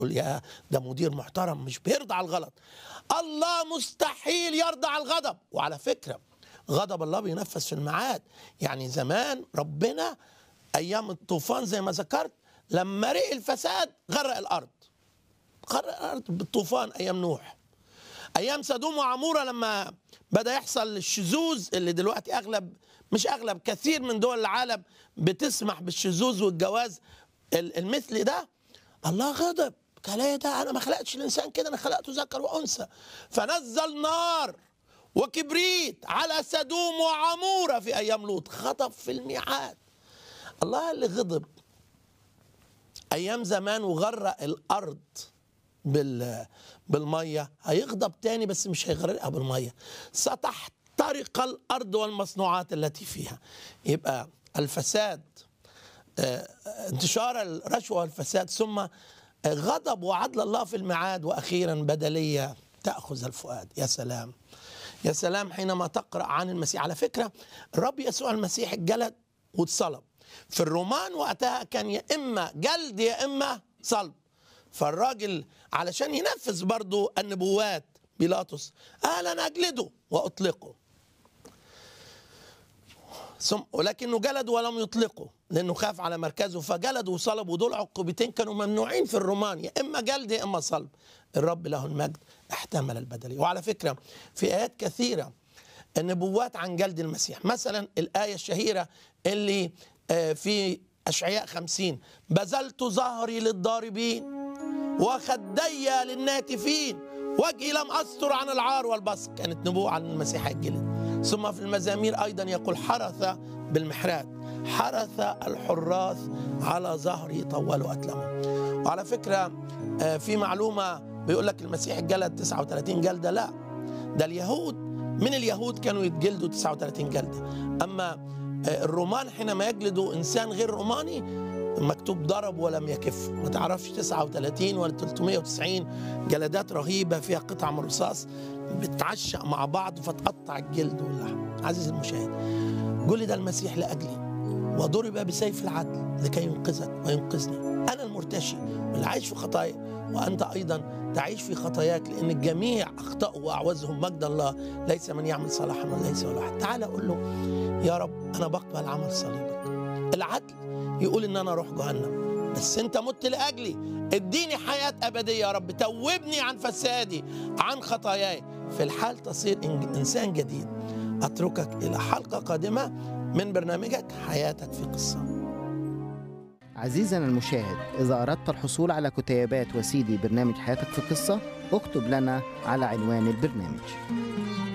يقول يا ده مدير محترم مش بيرضى على الغلط الله مستحيل يرضى على الغضب وعلى فكرة غضب الله بينفذ في الميعاد يعني زمان ربنا أيام الطوفان زي ما ذكرت لما رئ الفساد غرق الأرض غرق الأرض بالطوفان أيام نوح ايام سدوم وعموره لما بدا يحصل الشذوذ اللي دلوقتي اغلب مش اغلب كثير من دول العالم بتسمح بالشذوذ والجواز ال- المثلي ده الله غضب قال ايه ده انا ما خلقتش الانسان كده انا خلقته ذكر وانثى فنزل نار وكبريت على سدوم وعموره في ايام لوط غضب في الميعاد الله اللي غضب ايام زمان وغرق الارض بال بالميه هيغضب تاني بس مش هيغرقها بالميه ستحترق الارض والمصنوعات التي فيها يبقى الفساد آه، انتشار الرشوه والفساد ثم آه، غضب وعدل الله في الميعاد واخيرا بدليه تاخذ الفؤاد يا سلام يا سلام حينما تقرا عن المسيح على فكره الرب يسوع المسيح اتجلد واتصلب في الرومان وقتها كان يا اما جلد يا اما صلب فالراجل علشان ينفذ برضو النبوات بيلاطس قال انا اجلده واطلقه ثم ولكنه جلد ولم يطلقه لانه خاف على مركزه فجلد وصلب ودول عقوبتين كانوا ممنوعين في الرومان يا اما جلد يا اما صلب الرب له المجد احتمل البدليه وعلى فكره في ايات كثيره النبوات عن جلد المسيح مثلا الايه الشهيره اللي آه، في اشعياء خمسين بذلت ظهري للضاربين وخدي للناتفين وجهي لم استر عن العار والبصق كانت نبوه عن المسيح الجلد ثم في المزامير ايضا يقول حرث بالمحرات حرث الحراث على ظهري طولوا اتلمه وعلى فكره آه، في معلومه بيقول لك المسيح جلد 39 جلده لا ده اليهود من اليهود كانوا يتجلدوا 39 جلده اما آه، الرومان حينما يجلدوا انسان غير روماني مكتوب ضرب ولم يكف ما تعرفش 39 ولا 390 جلدات رهيبه فيها قطع من الرصاص بتعشق مع بعض فتقطع الجلد واللحم عزيزي المشاهد جلد المسيح لاجلي وضرب بسيف العدل لكي ينقذك وينقذني انا المرتشي واللي عايش في خطايا وانت ايضا تعيش في خطاياك لان الجميع اخطاوا واعوزهم مجد الله ليس من يعمل صلاحا وليس ولا واحد تعال قول له يا رب انا بقبل عمل صليبك العدل يقول ان انا اروح جهنم بس انت مت لاجلي اديني حياه ابديه يا رب توبني عن فسادي عن خطاياي في الحال تصير إن- انسان جديد اتركك الى حلقه قادمه من برنامجك حياتك في قصه عزيزنا المشاهد إذا أردت الحصول على كتيبات وسيدي برنامج حياتك في قصة اكتب لنا على عنوان البرنامج